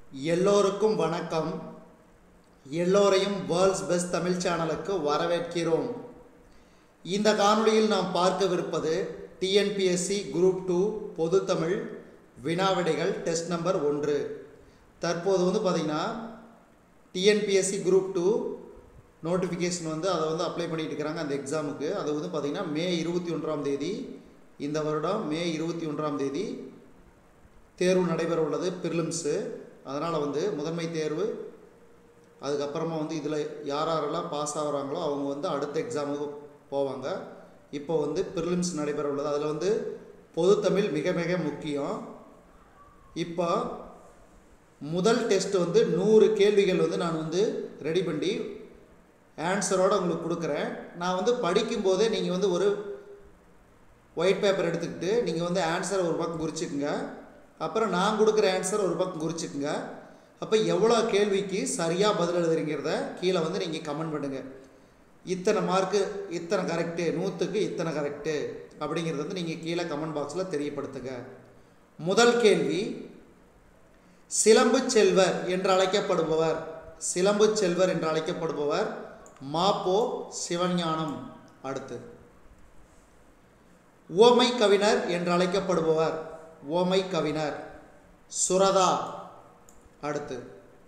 எல்லோருக்கும் வணக்கம் எல்லோரையும் வேர்ல்ட்ஸ் பெஸ்ட் தமிழ் சேனலுக்கு வரவேற்கிறோம் இந்த காணொளியில் நாம் பார்க்கவிருப்பது டிஎன்பிஎஸ்சி குரூப் டூ பொது தமிழ் வினாவிடைகள் டெஸ்ட் நம்பர் ஒன்று தற்போது வந்து பார்த்திங்கன்னா டிஎன்பிஎஸ்சி குரூப் டூ நோட்டிஃபிகேஷன் வந்து அதை வந்து அப்ளை பண்ணிட்டு இருக்கிறாங்க அந்த எக்ஸாமுக்கு அது வந்து பார்த்திங்கன்னா மே இருபத்தி ஒன்றாம் தேதி இந்த வருடம் மே இருபத்தி ஒன்றாம் தேதி தேர்வு நடைபெற உள்ளது ப்ரிலிம்ஸு அதனால் வந்து முதன்மை தேர்வு அதுக்கப்புறமா வந்து இதில் யார் யாரெல்லாம் பாஸ் ஆகுறாங்களோ அவங்க வந்து அடுத்த எக்ஸாமுக்கு போவாங்க இப்போ வந்து ப்ரிலிம்ஸ் நடைபெற உள்ளது அதில் வந்து பொதுத்தமிழ் மிக மிக முக்கியம் இப்போ முதல் டெஸ்ட் வந்து நூறு கேள்விகள் வந்து நான் வந்து ரெடி பண்ணி ஆன்சரோடு உங்களுக்கு கொடுக்குறேன் நான் வந்து படிக்கும்போதே நீங்கள் வந்து ஒரு ஒயிட் பேப்பர் எடுத்துக்கிட்டு நீங்கள் வந்து ஆன்சரை ஒரு பக்கம் குறிச்சிக்கங்க அப்புறம் நான் கொடுக்குற ஆன்சர் ஒரு பக்கம் குறிச்சிக்கங்க அப்போ எவ்வளோ கேள்விக்கு சரியாக பதில் எழுதுறீங்கிறத கீழே வந்து நீங்கள் கமெண்ட் பண்ணுங்கள் இத்தனை மார்க்கு இத்தனை கரெக்டு நூற்றுக்கு இத்தனை கரெக்டு அப்படிங்கிறத வந்து நீங்கள் கீழே கமெண்ட் பாக்ஸில் தெரியப்படுத்துங்க முதல் கேள்வி சிலம்பு செல்வர் என்று அழைக்கப்படுபவர் சிலம்பு செல்வர் என்று அழைக்கப்படுபவர் மாப்போ சிவஞானம் அடுத்து ஓமை கவிஞர் என்று அழைக்கப்படுபவர் ஓமை கவிஞர் சுரதா அடுத்து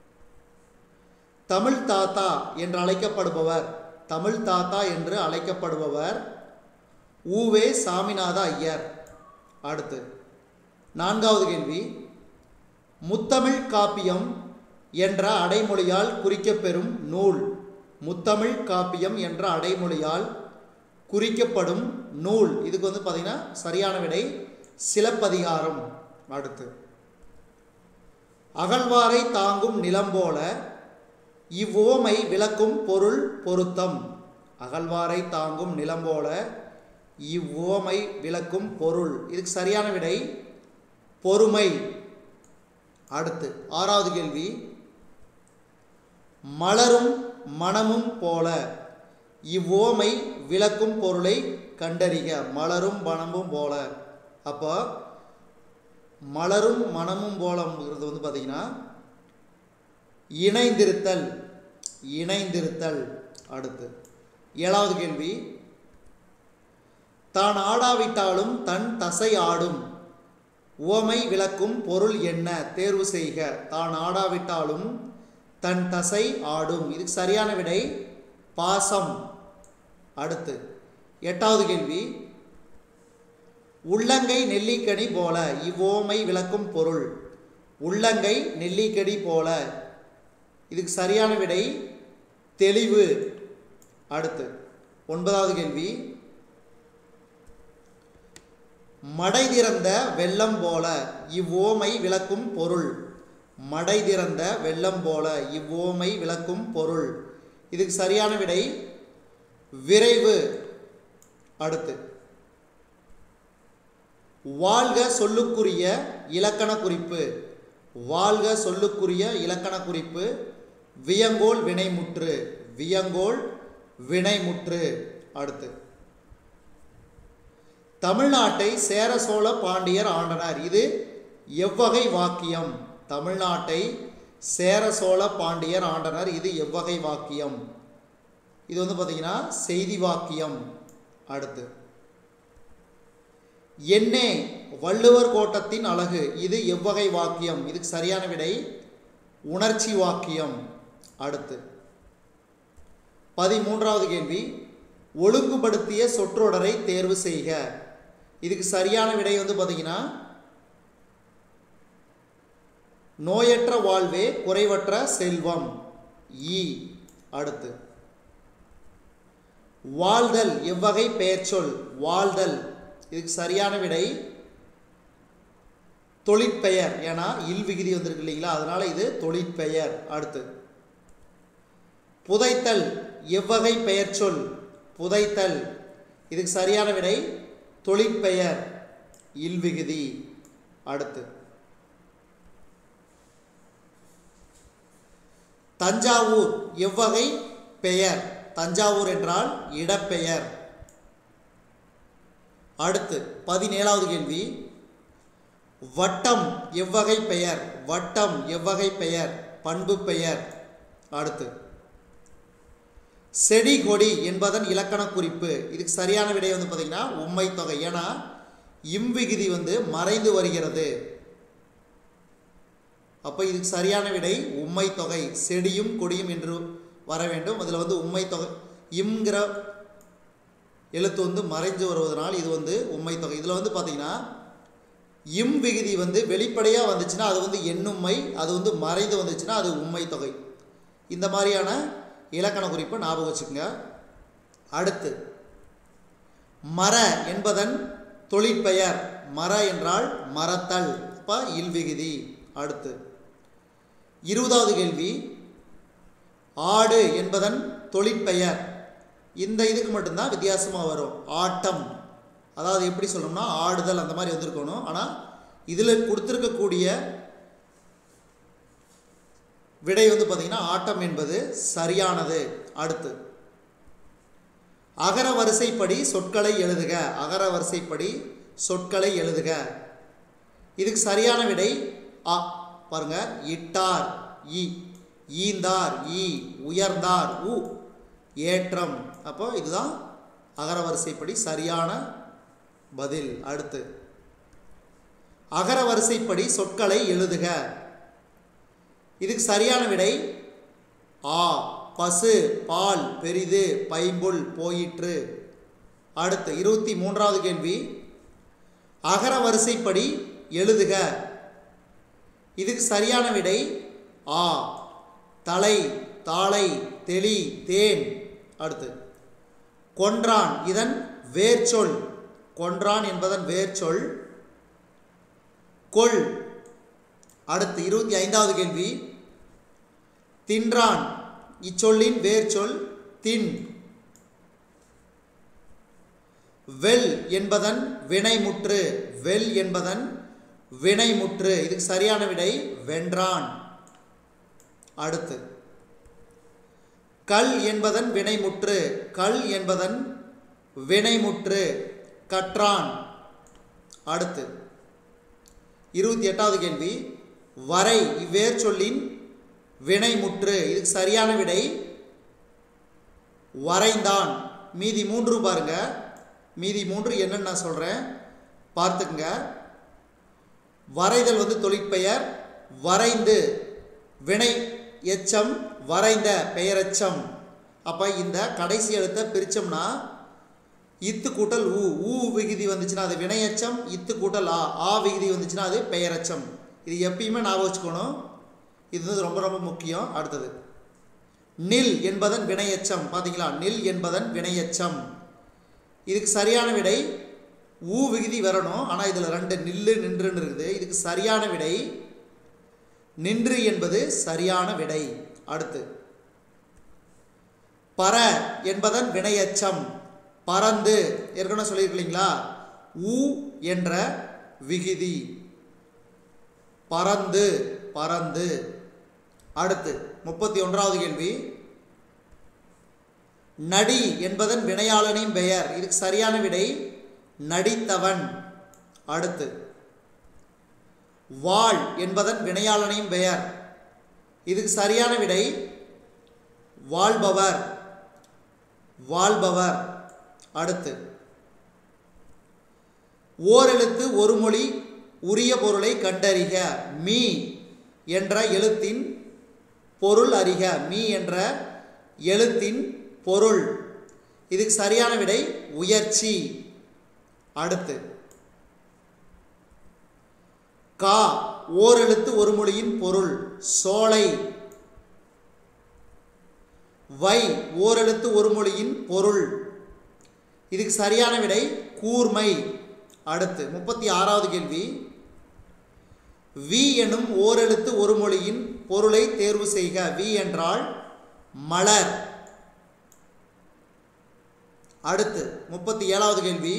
தமிழ் தாத்தா என்று அழைக்கப்படுபவர் தமிழ் தாத்தா என்று அழைக்கப்படுபவர் ஊவே சாமிநாத ஐயர் அடுத்து நான்காவது கேள்வி முத்தமிழ் காப்பியம் என்ற அடைமொழியால் குறிக்கப்பெறும் நூல் முத்தமிழ் காப்பியம் என்ற அடைமொழியால் குறிக்கப்படும் நூல் இதுக்கு வந்து பார்த்திங்கன்னா சரியான விடை சிலப்பதிகாரம் அடுத்து அகழ்வாரை தாங்கும் நிலம் போல இவ்வோமை விளக்கும் பொருள் பொருத்தம் அகழ்வாரை தாங்கும் நிலம் போல இவ்வோமை விளக்கும் பொருள் இதுக்கு சரியான விடை பொறுமை அடுத்து ஆறாவது கேள்வி மலரும் மனமும் போல இவ்வோமை விளக்கும் பொருளை கண்டறிக மலரும் மனமும் போல அப்போ மலரும் மனமும் போலங்கிறது வந்து பார்த்திங்கன்னா இணைந்திருத்தல் இணைந்திருத்தல் அடுத்து ஏழாவது கேள்வி தான் ஆடாவிட்டாலும் தன் தசை ஆடும் உவமை விளக்கும் பொருள் என்ன தேர்வு செய்க தான் ஆடாவிட்டாலும் தன் தசை ஆடும் இதுக்கு சரியான விடை பாசம் அடுத்து எட்டாவது கேள்வி உள்ளங்கை நெல்லிக்கனி போல இவ்வோமை விளக்கும் பொருள் உள்ளங்கை நெல்லிக்கனி போல இதுக்கு சரியான விடை தெளிவு அடுத்து ஒன்பதாவது கேள்வி மடை திறந்த வெள்ளம் போல இவ்வோமை விளக்கும் பொருள் மடை திறந்த வெள்ளம் போல இவ்வோமை விளக்கும் பொருள் இதுக்கு சரியான விடை விரைவு அடுத்து வாழ்க சொல்லுக்குரிய இலக்கண குறிப்பு வாழ்க சொல்லுக்குரிய இலக்கண குறிப்பு வியங்கோல் வினைமுற்று வியங்கோல் வினைமுற்று அடுத்து தமிழ்நாட்டை சேர சோழ பாண்டியர் ஆண்டனர் இது எவ்வகை வாக்கியம் தமிழ்நாட்டை சேர சோழ பாண்டியர் ஆண்டனர் இது எவ்வகை வாக்கியம் இது வந்து பார்த்தீங்கன்னா செய்தி வாக்கியம் அடுத்து என்னே வள்ளுவர் கோட்டத்தின் அழகு இது எவ்வகை வாக்கியம் இதுக்கு சரியான விடை உணர்ச்சி வாக்கியம் அடுத்து பதிமூன்றாவது கேள்வி ஒழுங்குபடுத்திய சொற்றொடரை தேர்வு செய்க இதுக்கு சரியான விடை வந்து பார்த்தீங்கன்னா நோயற்ற வாழ்வே குறைவற்ற செல்வம் ஈ அடுத்து வாழ்தல் எவ்வகை பெயர்ச்சொல் வாழ்தல் இதுக்கு சரியான விடை தொழிற்பெயர் ஏன்னா இல் விகுதி வந்திருக்கு இல்லைங்களா அதனால இது தொழிற்பெயர் அடுத்து புதைத்தல் எவ்வகை பெயர் சொல் புதைத்தல் இதுக்கு சரியான விடை தொழிற்பெயர் இல் விகுதி அடுத்து தஞ்சாவூர் எவ்வகை பெயர் தஞ்சாவூர் என்றால் இடப்பெயர் அடுத்து பதினேழாவது கேள்வி வட்டம் எவ்வகை பெயர் வட்டம் எவ்வகை பெயர் பண்பு பெயர் அடுத்து செடி கொடி என்பதன் இலக்கண குறிப்பு இதுக்கு சரியான விடை வந்து பார்த்தீங்கன்னா உண்மை தொகை ஏன்னா இம்விகுதி வந்து மறைந்து வருகிறது அப்போ இதுக்கு சரியான விடை உண்மை தொகை செடியும் கொடியும் என்று வர வேண்டும் அதில் வந்து உண்மை தொகை இம்ங்கிற எழுத்து வந்து மறைஞ்சு வருவதனால் இது வந்து உண்மை தொகை இதில் வந்து பார்த்தீங்கன்னா இம் விகுதி வந்து வெளிப்படையாக வந்துச்சுன்னா அது வந்து எண்ணும்மை அது வந்து மறைந்து வந்துச்சுன்னா அது உண்மை தொகை இந்த மாதிரியான இலக்கண குறிப்பை ஞாபகம் வச்சுக்கோங்க அடுத்து மர என்பதன் தொழிற்பெயர் மர என்றால் மரத்தல் அப்போ இல்விகுதி அடுத்து இருபதாவது கேள்வி ஆடு என்பதன் தொழிற்பெயர் இந்த இதுக்கு மட்டும்தான் வித்தியாசமாக வரும் ஆட்டம் அதாவது எப்படி சொல்லணும்னா ஆடுதல் அந்த மாதிரி வந்திருக்கணும் ஆனால் இதில் கொடுத்துருக்கக்கூடிய விடை வந்து பார்த்திங்கன்னா ஆட்டம் என்பது சரியானது அடுத்து அகர வரிசைப்படி சொற்களை எழுதுக அகர வரிசைப்படி சொற்களை எழுதுக இதுக்கு சரியான விடை அ பாருங்க இட்டார் இ ஈந்தார் ஈ உயர்ந்தார் உ ஏற்றம் அப்போ இதுதான் அகர வரிசைப்படி சரியான பதில் அடுத்து அகர வரிசைப்படி சொற்களை எழுதுக இதுக்கு சரியான விடை ஆ பசு பால் பெரிது பைம்புல் போயிற்று அடுத்து இருபத்தி மூன்றாவது கேள்வி அகர வரிசைப்படி எழுதுக இதுக்கு சரியான விடை ஆ தலை தாளை தெளி தேன் அடுத்து கொன்றான் இதன் வேர்ச்சொல் கொன்றான் என்பதன் வேர்ச்சொல் கொள் அடுத்து இருபத்தி ஐந்தாவது கேள்வி தின்றான் இச்சொல்லின் வேர்ச்சொல் தின் வெல் என்பதன் வினைமுற்று வெல் என்பதன் வினைமுற்று இதுக்கு சரியான விடை வென்றான் அடுத்து கல் என்பதன் வினைமுற்று கல் என்பதன் வினைமுற்று கற்றான் அடுத்து இருபத்தி எட்டாவது கேள்வி வரை இவ்வேர் சொல்லின் வினைமுற்று இதுக்கு சரியான விடை வரைந்தான் மீதி மூன்று பாருங்க மீதி மூன்று என்னன்னு நான் சொல்கிறேன் பார்த்துக்குங்க வரைதல் வந்து தொழிற்பெயர் வரைந்து வினை எச்சம் வரைந்த பெயரெச்சம் அப்போ இந்த கடைசி எழுத்தை பிரித்தோம்னா இத்து கூட்டல் ஊ ஊ விகுதி வந்துச்சுன்னா அது வினையச்சம் இத்து கூட்டல் ஆ ஆ விகுதி வந்துச்சுன்னா அது பெயரச்சம் இது எப்பயுமே ஞாபகம் வச்சுக்கணும் இது வந்து ரொம்ப ரொம்ப முக்கியம் அடுத்தது நில் என்பதன் வினையச்சம் பார்த்தீங்களா நில் என்பதன் வினையச்சம் இதுக்கு சரியான விடை ஊ விகுதி வரணும் ஆனால் இதில் ரெண்டு நில்லு நின்றுன்னு இருக்குது இதுக்கு சரியான விடை நின்று என்பது சரியான விடை அடுத்து பர என்பதன் வினையச்சம் பறந்து ஏற்கனவே சொல்லியிருக்கீங்களா ஊ என்ற விகுதி பறந்து பறந்து அடுத்து முப்பத்தி ஒன்றாவது கேள்வி நடி என்பதன் வினையாளனின் பெயர் இதுக்கு சரியான விடை நடித்தவன் அடுத்து வாழ் என்பதன் வினையாளனின் பெயர் இதுக்கு சரியான விடை வாழ்பவர் வாழ்பவர் அடுத்து ஓரெழுத்து ஒரு மொழி உரிய பொருளை கண்டறிக மீ என்ற எழுத்தின் பொருள் அறிக மீ என்ற எழுத்தின் பொருள் இதுக்கு சரியான விடை உயர்ச்சி அடுத்து கா ஓரெழுத்து ஒரு மொழியின் பொருள் சோலை வை ஓரெழுத்து ஒரு மொழியின் பொருள் இதுக்கு சரியான விடை கூர்மை அடுத்து முப்பத்தி ஆறாவது கேள்வி வி எனும் ஓரெழுத்து ஒரு மொழியின் பொருளை தேர்வு செய்க வி என்றால் மலர் அடுத்து முப்பத்தி ஏழாவது கேள்வி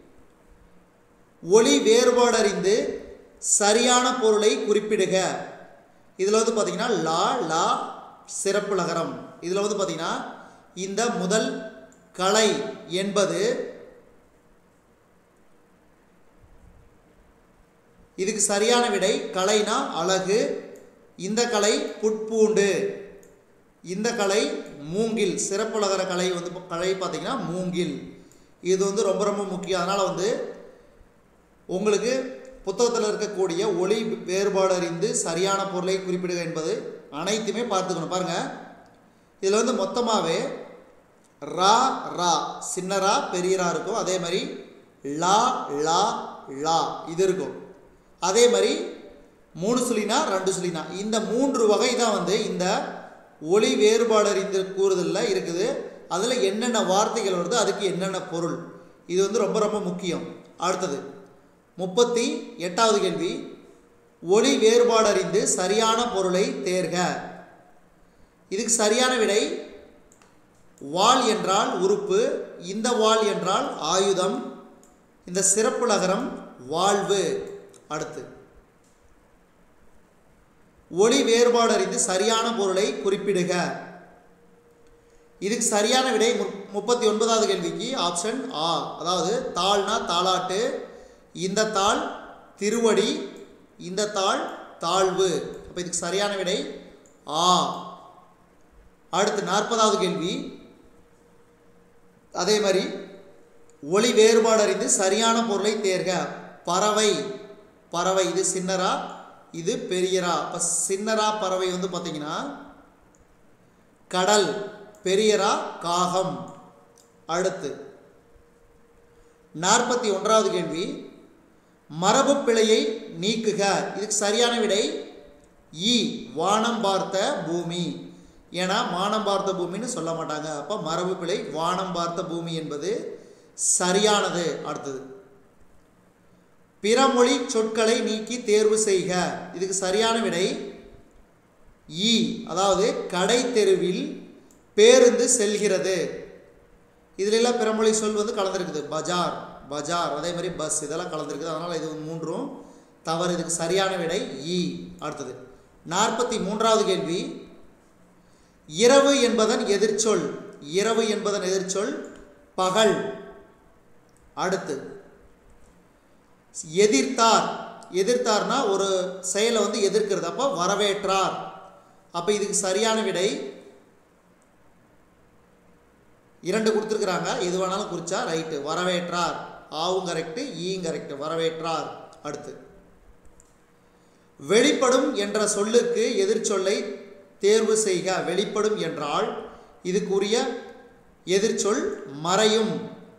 ஒளி வேறுபாடறிந்து சரியான பொருளை குறிப்பிடுக இதில் வந்து பார்த்தீங்கன்னா லா லா சிறப்பு லகரம் இதில் வந்து பார்த்தீங்கன்னா இந்த முதல் கலை என்பது இதுக்கு சரியான விடை கலைனா அழகு இந்த கலை புட்பூண்டு இந்த கலை மூங்கில் சிறப்புலகர கலை வந்து கலை பார்த்தீங்கன்னா மூங்கில் இது வந்து ரொம்ப ரொம்ப முக்கியம் அதனால் வந்து உங்களுக்கு புத்தகத்தில் இருக்கக்கூடிய ஒளி வேறுபாடு அறிந்து சரியான பொருளை குறிப்பிடுக என்பது அனைத்துமே பார்த்துக்கணும் பாருங்கள் இதில் வந்து மொத்தமாகவே ரா ரா சின்ன ரா பெரிய ரா இருக்கும் அதே மாதிரி லா லா லா இது இருக்கும் அதே மாதிரி மூணு சுழினா ரெண்டு சுழினா இந்த மூன்று வகை தான் வந்து இந்த ஒளி வேறுபாடு அறிந்து கூறுதலில் இருக்குது அதில் என்னென்ன வார்த்தைகள் வருது அதுக்கு என்னென்ன பொருள் இது வந்து ரொம்ப ரொம்ப முக்கியம் அடுத்தது முப்பத்தி எட்டாவது கேள்வி ஒளி வேறுபாடு அறிந்து சரியான பொருளை தேர்க இதுக்கு சரியான விடை வாள் என்றால் உறுப்பு இந்த வாள் என்றால் ஆயுதம் இந்த சிறப்பு நகரம் வாழ்வு அடுத்து ஒளி வேறுபாடு அறிந்து சரியான பொருளை குறிப்பிடுக இதுக்கு சரியான விடை முப்பத்தி ஒன்பதாவது கேள்விக்கு ஆப்ஷன் ஆ அதாவது தாள்னா தாளாட்டு இந்த தாள் திருவடி இந்த தாள் தாழ்வு அப்போ இதுக்கு சரியான விடை ஆ அடுத்து நாற்பதாவது கேள்வி அதே மாதிரி ஒளி வேறுபாடு அறிந்து சரியான பொருளை தேர்க பறவை பறவை இது சின்னரா இது பெரியரா இப்போ சின்னரா பறவை வந்து பார்த்தீங்கன்னா கடல் பெரியரா காகம் அடுத்து நாற்பத்தி ஒன்றாவது கேள்வி மரபு பிழையை நீக்குக இதுக்கு சரியான விடை இ வானம் பார்த்த பூமி ஏன்னா வானம் பார்த்த பூமின்னு சொல்ல மாட்டாங்க அப்போ மரபு பிழை வானம் பார்த்த பூமி என்பது சரியானது அடுத்தது பிறமொழி சொற்களை நீக்கி தேர்வு செய்க இதுக்கு சரியான விடை இ அதாவது கடை தெருவில் பேருந்து செல்கிறது இதுல எல்லாம் பிறமொழி சொல் வந்து கலந்துருக்குது பஜார் பஜார் அதே மாதிரி பஸ் இதெல்லாம் கலந்துருக்குது அதனால் இது மூன்றும் தவறு இதுக்கு சரியான விடை இ அடுத்தது நாற்பத்தி மூன்றாவது கேள்வி இரவு என்பதன் எதிர்ச்சொல் இரவு என்பதன் எதிர்ச்சொல் பகல் அடுத்து எதிர்த்தார் எதிர்த்தார்னா ஒரு செயலை வந்து எதிர்க்கிறது அப்போ வரவேற்றார் அப்போ இதுக்கு சரியான விடை இரண்டு கொடுத்துருக்குறாங்க எது வேணாலும் குறிச்சா ரைட்டு வரவேற்றார் ஆவும் கரெக்டு ஈயும் கரெக்டு வரவேற்றார் அடுத்து வெளிப்படும் என்ற சொல்லுக்கு எதிர்ச்சொல்லை தேர்வு செய்க வெளிப்படும் என்றால் இதுக்குரிய எதிர்ச்சொல் மறையும்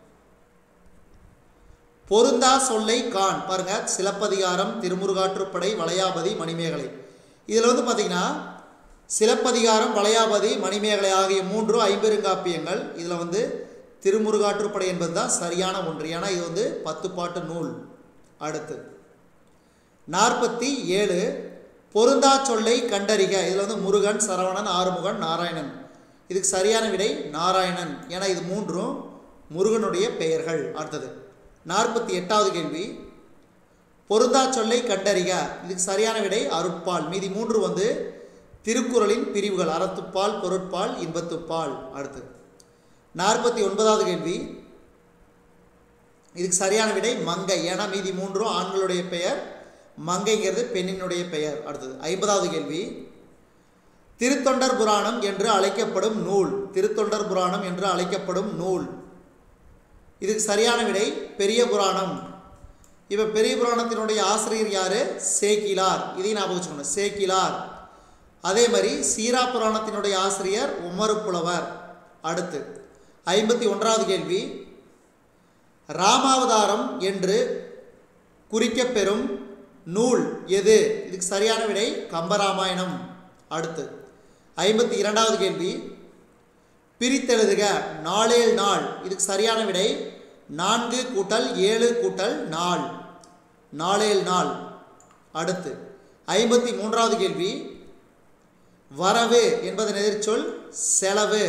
பொருந்தா சொல்லை காண் பாருங்க சிலப்பதிகாரம் திருமுருகாற்றுப்படை வளையாபதி மணிமேகலை இதில் வந்து பார்த்தீங்கன்னா சிலப்பதிகாரம் வளையாபதி மணிமேகலை ஆகிய மூன்று ஐம்பெருங்காப்பியங்கள் இதில் வந்து திருமுருகாற்றுப்படை என்பது தான் சரியான ஒன்று ஏன்னா இது வந்து பத்து பாட்டு நூல் அடுத்து நாற்பத்தி ஏழு பொருந்தா சொல்லை கண்டறிக இதில் வந்து முருகன் சரவணன் ஆறுமுகன் நாராயணன் இதுக்கு சரியான விடை நாராயணன் ஏன்னா இது மூன்றும் முருகனுடைய பெயர்கள் அடுத்தது நாற்பத்தி எட்டாவது கேள்வி பொருந்தா சொல்லை கண்டறிக இதுக்கு சரியான விடை அருட்பால் மீதி மூன்று வந்து திருக்குறளின் பிரிவுகள் அறத்துப்பால் பொருட்பால் இன்பத்துப்பால் அடுத்து நாற்பத்தி ஒன்பதாவது கேள்வி இதுக்கு சரியான விடை மங்கை ஏன்னா மீதி மூன்றும் ஆண்களுடைய பெயர் மங்கைங்கிறது பெண்ணினுடைய பெயர் அடுத்தது ஐம்பதாவது கேள்வி திருத்தொண்டர் புராணம் என்று அழைக்கப்படும் நூல் திருத்தொண்டர் புராணம் என்று அழைக்கப்படும் நூல் இதுக்கு சரியான விடை பெரிய புராணம் இப்போ பெரிய புராணத்தினுடைய ஆசிரியர் யார் சேக்கிலார் இதையும் ஞாபகம் வச்சுக்கணும் சேக்கிலார் அதே மாதிரி சீரா புராணத்தினுடைய ஆசிரியர் உமரு புலவர் அடுத்து ஐம்பத்தி ஒன்றாவது கேள்வி ராமாவதாரம் என்று குறிக்கப்பெறும் நூல் எது இதுக்கு சரியான விடை கம்பராமாயணம் அடுத்து ஐம்பத்தி இரண்டாவது கேள்வி பிரித்தெழுதுக நாளேழு நாள் இதுக்கு சரியான விடை நான்கு கூட்டல் ஏழு கூட்டல் நாள் நாளேழு நாள் அடுத்து ஐம்பத்தி மூன்றாவது கேள்வி வரவு என்பதன் எதிர்ச்சொல் செலவு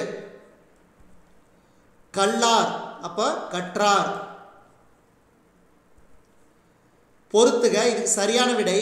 கல்லார் அப்ப கற்றார் பொறுத்துக இதுக்கு சரியான விடை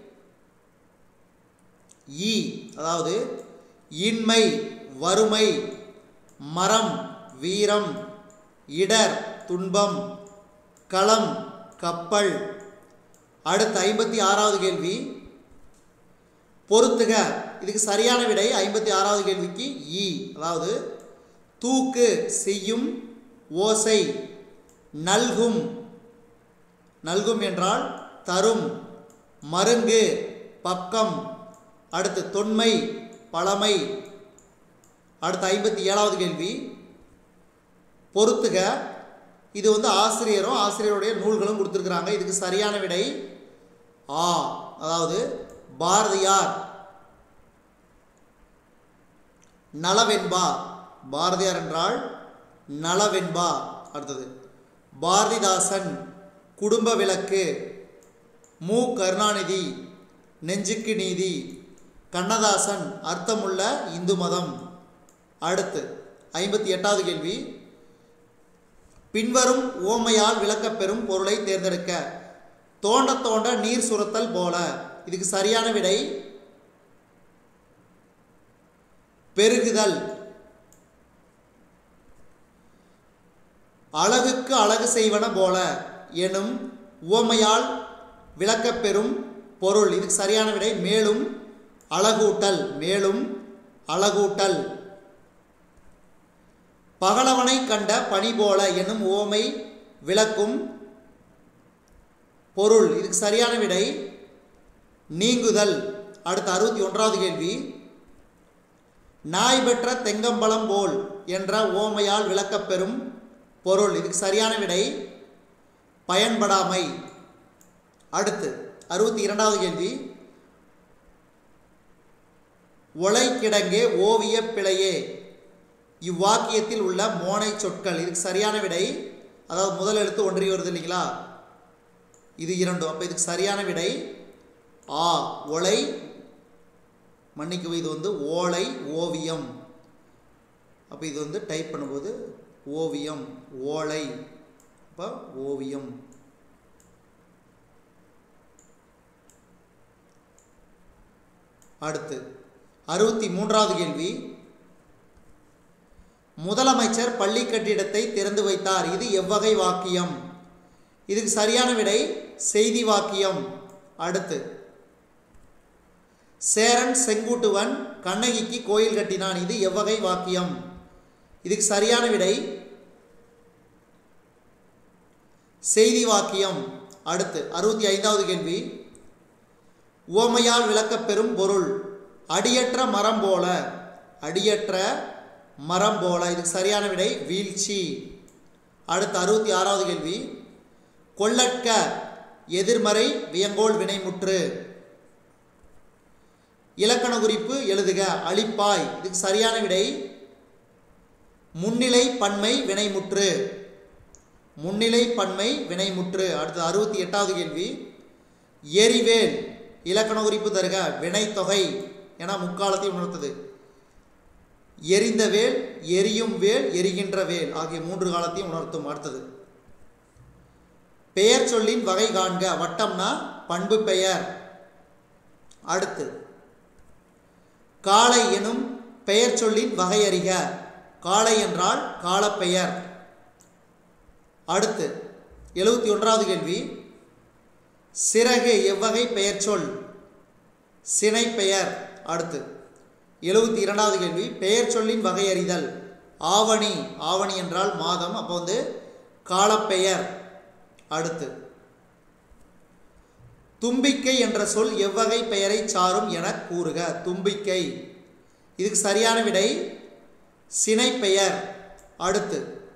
ஈ அதாவது இன்மை வறுமை மரம் வீரம் இடர் துன்பம் களம் கப்பல் அடுத்து ஐம்பத்தி ஆறாவது கேள்வி பொறுத்துக இதுக்கு சரியான விடை ஐம்பத்தி ஆறாவது கேள்விக்கு இ அதாவது தூக்கு செய்யும் ஓசை நல்கும் நல்கும் என்றால் தரும் மருங்கு பக்கம் அடுத்து தொன்மை பழமை அடுத்து ஐம்பத்தி ஏழாவது கேள்வி பொறுத்துக இது வந்து ஆசிரியரும் ஆசிரியருடைய நூல்களும் கொடுத்துருக்குறாங்க இதுக்கு சரியான விடை ஆ அதாவது பாரதியார் நலவென்பா பாரதியார் என்றால் நலவென்பா அடுத்தது பாரதிதாசன் குடும்ப விளக்கு மு கருணாநிதி நெஞ்சுக்கு நீதி கண்ணதாசன் அர்த்தமுள்ள இந்து மதம் அடுத்து ஐம்பத்தி எட்டாவது கேள்வி பின்வரும் ஓமையால் விளக்கப்பெறும் பொருளை தேர்ந்தெடுக்க தோண்ட தோண்ட நீர் சுரத்தல் போல இதுக்கு சரியான விடை பெருகுதல் அழகுக்கு அழகு செய்வன போல எனும் உவமையால் விளக்கப்பெறும் பொருள் இதுக்கு சரியான விடை மேலும் அழகூட்டல் மேலும் அழகூட்டல் பகலவனை கண்ட பனி போல என்னும் ஓமை விளக்கும் பொருள் இதுக்கு சரியான விடை நீங்குதல் அடுத்த அறுபத்தி ஒன்றாவது கேள்வி நாய் பெற்ற தெங்கம்பலம் போல் என்ற ஓமையால் விளக்கப்பெறும் பொருள் இதுக்கு சரியான விடை பயன்படாமை அடுத்து அறுபத்தி இரண்டாவது கேள்வி ஒலை கிடங்கே ஓவிய பிழையே இவ்வாக்கியத்தில் உள்ள மோனை சொற்கள் இதுக்கு சரியான விடை அதாவது முதல் எழுத்து ஒன்றி வருது இல்லைங்களா இது இரண்டும் அப்போ இதுக்கு சரியான விடை ஆ ஒலை மன்னிக்கவும் இது வந்து ஓலை ஓவியம் அப்போ இது வந்து டைப் பண்ணும்போது ஓவியம் ஓலை அப்போ ஓவியம் அடுத்து அறுபத்தி மூன்றாவது கேள்வி முதலமைச்சர் பள்ளி கட்டிடத்தை திறந்து வைத்தார் இது எவ்வகை வாக்கியம் இதுக்கு சரியான விடை செய்தி வாக்கியம் அடுத்து சேரன் செங்குட்டுவன் கண்ணகிக்கு கோயில் கட்டினான் இது எவ்வகை வாக்கியம் இதுக்கு சரியான விடை செய்தி வாக்கியம் அடுத்து அறுபத்தி ஐந்தாவது கேள்வி உவமையால் விளக்கப்பெறும் பொருள் அடியற்ற மரம் போல அடியற்ற மரம் போல இதுக்கு சரியான விடை வீழ்ச்சி அடுத்து அறுபத்தி ஆறாவது கேள்வி கொள்ளற்க எதிர்மறை வியங்கோல் வினைமுற்று இலக்கண குறிப்பு எழுதுக அழிப்பாய் இதுக்கு சரியான விடை முன்னிலை பன்மை வினைமுற்று முன்னிலை பன்மை வினைமுற்று அடுத்து அறுபத்தி எட்டாவது கேள்வி எரிவேல் இலக்கண குறிப்பு தருக வினைத்தொகை என முக்காலத்தை உணர்த்தது எரிந்த வேல் எரியும் வேல் எரிகின்ற வேல் ஆகிய மூன்று காலத்தையும் உணர்த்தும் அடுத்தது பெயர் சொல்லின் வகை காண்க வட்டம்னா பண்பு பெயர் அடுத்து காளை எனும் பெயர் சொல்லின் வகை அறிக காளை என்றால் காலப்பெயர் அடுத்து எழுபத்தி ஒன்றாவது கேள்வி சிறகு எவ்வகை பெயர் சொல் சினை பெயர் அடுத்து எழுபத்தி இரண்டாவது கேள்வி பெயர் சொல்லின் வகை அறிதல் ஆவணி ஆவணி என்றால் மாதம் அப்போ வந்து காலப்பெயர் அடுத்து தும்பிக்கை என்ற சொல் எவ்வகை பெயரை சாரும் என கூறுக தும்பிக்கை இதுக்கு சரியான விடை சினைப்பெயர் அடுத்து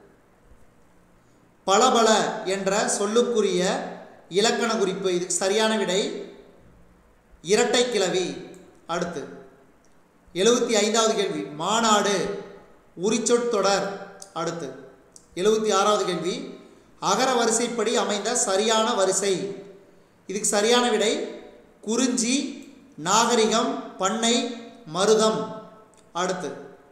பளபள என்ற சொல்லுக்குரிய இலக்கண குறிப்பு இதுக்கு சரியான விடை இரட்டை கிளவி அடுத்து எழுபத்தி ஐந்தாவது கேள்வி மாநாடு உரிச்சொற்றொடர் அடுத்து எழுபத்தி ஆறாவது கேள்வி அகர வரிசைப்படி அமைந்த சரியான வரிசை இதுக்கு சரியான விடை குறிஞ்சி நாகரிகம் பண்ணை மருதம் அடுத்து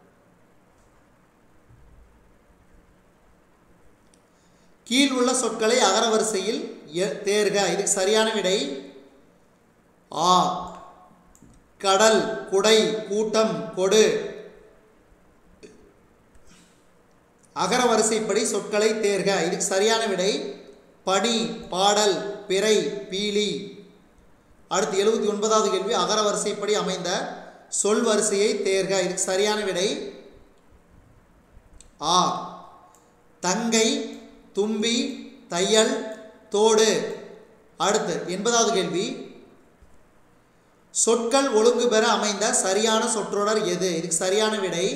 கீழ் உள்ள சொற்களை அகர வரிசையில் எ- தேர்க இதுக்கு சரியான விடை ஆ கடல் குடை கூட்டம் கொடு அகர வரிசைப்படி சொற்களை தேர்க இதுக்கு சரியான விடை பணி பாடல் பிறை பீலி அடுத்து எழுபத்தி ஒன்பதாவது கேள்வி அகர வரிசைப்படி அமைந்த சொல் வரிசையை தேர்க இதுக்கு சரியான விடை ஆ தங்கை தும்பி தையல் தோடு அடுத்து எண்பதாவது கேள்வி சொற்கள் ஒழுங்கு பெற அமைந்த சரியான சொற்றொடர் எது இதுக்கு சரியான விடை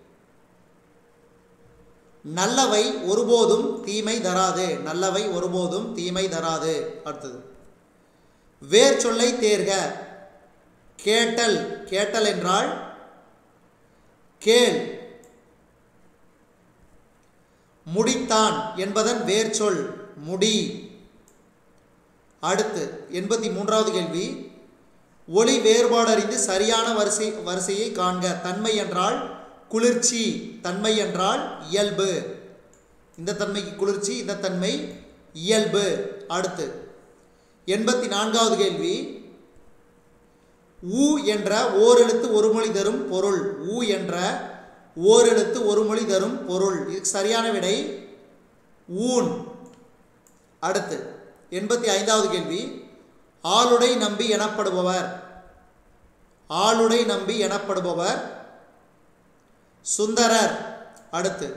நல்லவை ஒருபோதும் தீமை தராது நல்லவை ஒருபோதும் தீமை தராது அடுத்தது வேர் சொல்லை தேர்க கேட்டல் கேட்டல் என்றால் கேள் முடித்தான் என்பதன் வேர் சொல் முடி அடுத்து எண்பத்தி மூன்றாவது கேள்வி ஒளி வேறுபாடறிந்து சரியான வரிசை வரிசையை காண்க தன்மை என்றால் குளிர்ச்சி தன்மை என்றால் இயல்பு இந்த தன்மைக்கு குளிர்ச்சி இந்த தன்மை இயல்பு அடுத்து எண்பத்தி நான்காவது கேள்வி ஊ என்ற ஓரெழுத்து ஒரு மொழி தரும் பொருள் ஊ என்ற ஓரெழுத்து ஒரு மொழி தரும் பொருள் இதுக்கு சரியான விடை ஊன் அடுத்து எண்பத்தி ஐந்தாவது கேள்வி ஆளுடை நம்பி எனப்படுபவர் ஆளுடை நம்பி எனப்படுபவர் சுந்தரர் அடுத்து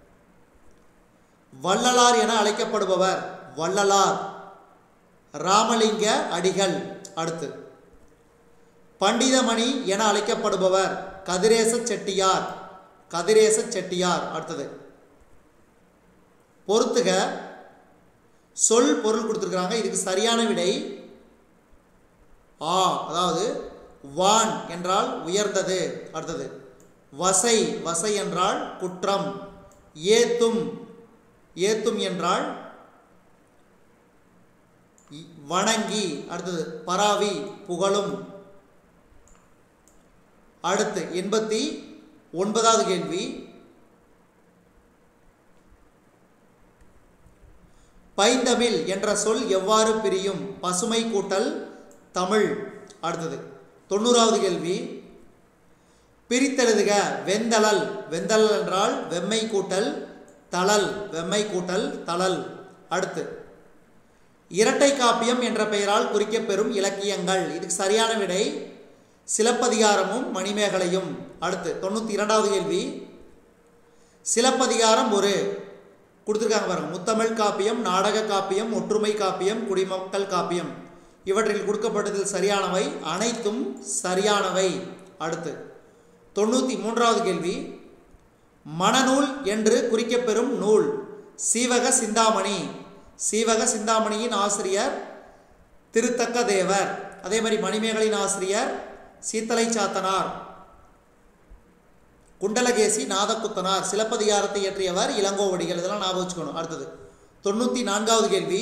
வள்ளலார் என அழைக்கப்படுபவர் வள்ளலார் ராமலிங்க அடிகள் அடுத்து பண்டிதமணி என அழைக்கப்படுபவர் கதிரேச செட்டியார் கதிரேச செட்டியார் அடுத்தது பொறுத்துக சொல் பொருள் கொடுத்துருக்குறாங்க இதுக்கு சரியான விடை ஆ அதாவது வான் என்றால் உயர்ந்தது அடுத்தது வசை வசை என்றால் குற்றம் ஏத்தும் ஏத்தும் என்றால் இ- வணங்கி அடுத்தது பராவி புகழும் அடுத்து எண்பத்தி ஒன்பதாவது கேள்வி பைந்தமிழ் என்ற சொல் எவ்வாறு பிரியும் பசுமை கூட்டல் தமிழ் அடுத்தது தொண்ணூறாவது கேள்வி பிரித்தெழுதுக வெந்தளல் வெந்தளல் என்றால் வெம்மை கூட்டல் தளல் வெம்மை கூட்டல் தளல் அடுத்து இரட்டை காப்பியம் என்ற பெயரால் குறிக்கப்பெறும் இலக்கியங்கள் இதுக்கு சரியான விடை சிலப்பதிகாரமும் மணிமேகலையும் அடுத்து தொண்ணூற்றி இரண்டாவது கேள்வி சிலப்பதிகாரம் ஒரு கொடுத்துருக்காங்க பாருங்க முத்தமிழ் காப்பியம் நாடக காப்பியம் ஒற்றுமை காப்பியம் குடிமக்கள் காப்பியம் இவற்றில் கொடுக்கப்பட்டதில் சரியானவை அனைத்தும் சரியானவை அடுத்து தொண்ணூற்றி மூன்றாவது கேள்வி மணநூல் என்று குறிக்கப்பெறும் நூல் சீவக சிந்தாமணி சீவக சிந்தாமணியின் ஆசிரியர் திருத்தக்க தேவர் அதே மாதிரி மணிமேகலின் ஆசிரியர் சீத்தலை சாத்தனார் குண்டலகேசி நாதக்குத்தனார் சிலப்பதிகாரத்தை இயற்றியவர் இளங்கோவடிகள் இதெல்லாம் ஞாபகம் வச்சுக்கணும் அடுத்தது தொண்ணூற்றி நான்காவது கேள்வி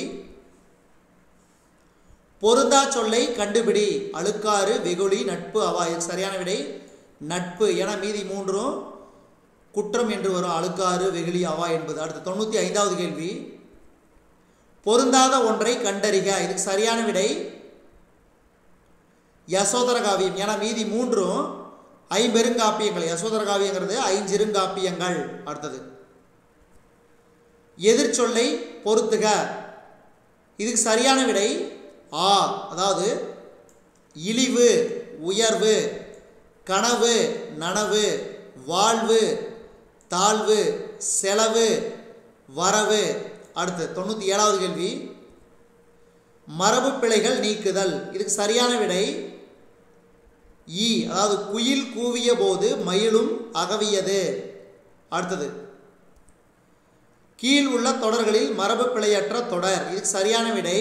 பொருந்தா சொல்லை கண்டுபிடி அழுக்காறு வெகுளி நட்பு அவா இதுக்கு சரியான விடை நட்பு என மீதி மூன்றும் குற்றம் என்று வரும் அழுக்காறு வெகுளி அவா என்பது அடுத்து தொண்ணூற்றி ஐந்தாவது கேள்வி பொருந்தாத ஒன்றை கண்டறிக இதுக்கு சரியான விடை யசோதர காவியம் என மீதி மூன்றும் ஐம்பெருங்காப்பியங்கள் யசோதர காவியங்கிறது ஐஞ்சிருங்காப்பியங்கள் அடுத்தது எதிர்ச்சொல்லை பொறுத்துக இதுக்கு சரியான விடை ஆ அதாவது இழிவு உயர்வு கனவு நனவு வாழ்வு தாழ்வு செலவு வரவு அடுத்து தொண்ணூற்றி ஏழாவது கேள்வி மரபு பிழைகள் நீக்குதல் இதுக்கு சரியான விடை ஈ அதாவது குயில் கூவிய போது மயிலும் அகவியது அடுத்தது கீழ் உள்ள தொடர்களில் மரபு பிழையற்ற தொடர் இதுக்கு சரியான விடை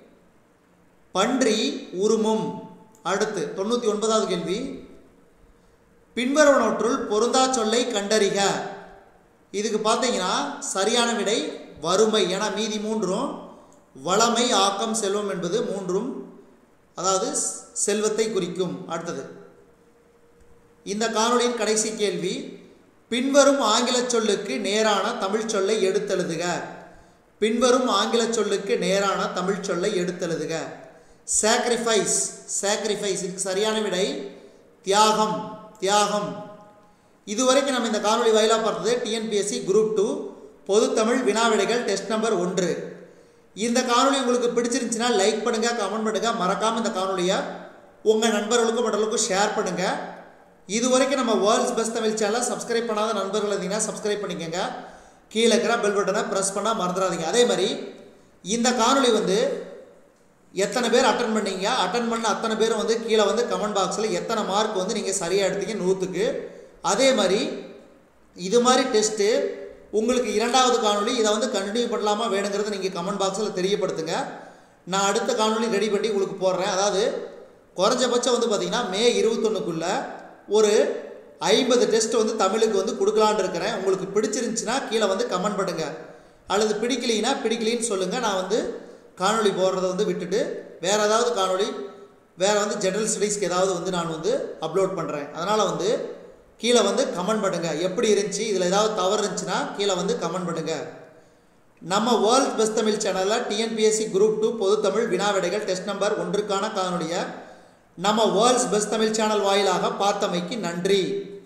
பன்றி உருமும் அடுத்து தொண்ணூற்றி ஒன்பதாவது கேள்வி பின்வருவனவற்றுள் பொருந்தா சொல்லை கண்டறிக இதுக்கு பார்த்தீங்கன்னா சரியான விடை வறுமை என மீதி மூன்றும் வளமை ஆக்கம் செல்வம் என்பது மூன்றும் அதாவது செல்வத்தை குறிக்கும் அடுத்தது இந்த காணொளியின் கடைசி கேள்வி பின்வரும் ஆங்கில சொல்லுக்கு நேரான தமிழ் சொல்லை எடுத்தெழுதுக பின்வரும் ஆங்கில சொல்லுக்கு நேரான தமிழ் சொல்லை எடுத்தெழுதுக சாக்ரிஃபைஸ் சாக்ரிஃபைஸ் இதுக்கு சரியான விடை தியாகம் தியாகம் இதுவரைக்கும் நம்ம இந்த காணொளி வாயிலாக பார்த்தது டிஎன்பிஎஸ்சி குரூப் டூ பொதுத்தமிழ் வினாவிடைகள் டெஸ்ட் நம்பர் ஒன்று இந்த காணொளி உங்களுக்கு பிடிச்சிருந்துச்சுன்னா லைக் பண்ணுங்கள் கமெண்ட் பண்ணுங்கள் மறக்காமல் இந்த காணொலியை உங்கள் நண்பர்களுக்கும் மற்றவர்களுக்கும் ஷேர் பண்ணுங்கள் இது வரைக்கும் நம்ம வேர்ல்ட்ஸ் பெஸ்ட் தமிழ் சேனலை சப்ஸ்கிரைப் பண்ணாத நண்பர்கள் இருந்தீங்கன்னா சப்ஸ்கிரைப் பண்ணிக்கோங்க கீழே இருக்கிற பெல் பட்டனை ப்ரெஸ் பண்ணால் மறந்துடாதீங்க அதே மாதிரி இந்த காணொளி வந்து எத்தனை பேர் அட்டன் பண்ணீங்க அட்டன் பண்ண அத்தனை பேரும் வந்து கீழே வந்து கமெண்ட் பாக்ஸில் எத்தனை மார்க் வந்து நீங்கள் சரியாக எடுத்தீங்க நூற்றுக்கு அதே மாதிரி இது மாதிரி டெஸ்ட்டு உங்களுக்கு இரண்டாவது காணொளி இதை வந்து கண்டினியூ பண்ணலாமா வேணுங்கிறத நீங்கள் கமெண்ட் பாக்ஸில் தெரியப்படுத்துங்க நான் அடுத்த காணொளி ரெடி பண்ணி உங்களுக்கு போடுறேன் அதாவது குறைஞ்சபட்சம் வந்து பார்த்திங்கன்னா மே இருபத்தொன்னுக்குள்ளே ஒரு ஐம்பது டெஸ்ட் வந்து தமிழுக்கு வந்து கொடுக்கலான்னு இருக்கிறேன் உங்களுக்கு பிடிச்சிருந்துச்சுன்னா கீழே வந்து கமெண்ட் பண்ணுங்கள் அல்லது பிடிக்கலைன்னா பிடிக்கலின்னு சொல்லுங்கள் நான் வந்து காணொளி போடுறத வந்து விட்டுட்டு வேறு ஏதாவது காணொளி வேறு வந்து ஜெனரல் ஸ்டடீஸ்க்கு ஏதாவது வந்து நான் வந்து அப்லோட் பண்ணுறேன் அதனால் வந்து கீழே வந்து கமெண்ட் பண்ணுங்கள் எப்படி இருந்துச்சு இதில் ஏதாவது தவறு இருந்துச்சுன்னா கீழே வந்து கமெண்ட் பண்ணுங்கள் நம்ம வேர்ல்ட் பெஸ்ட் தமிழ் சேனலில் டிஎன்பிஎஸ்சி குரூப் டூ பொது தமிழ் வினாவிடைகள் டெஸ்ட் நம்பர் ஒன்றுக்கான காணொலியை நம்ம வேர்ல்ட்ஸ் பெஸ்ட் தமிழ் சேனல் வாயிலாக பார்த்தமைக்கு நன்றி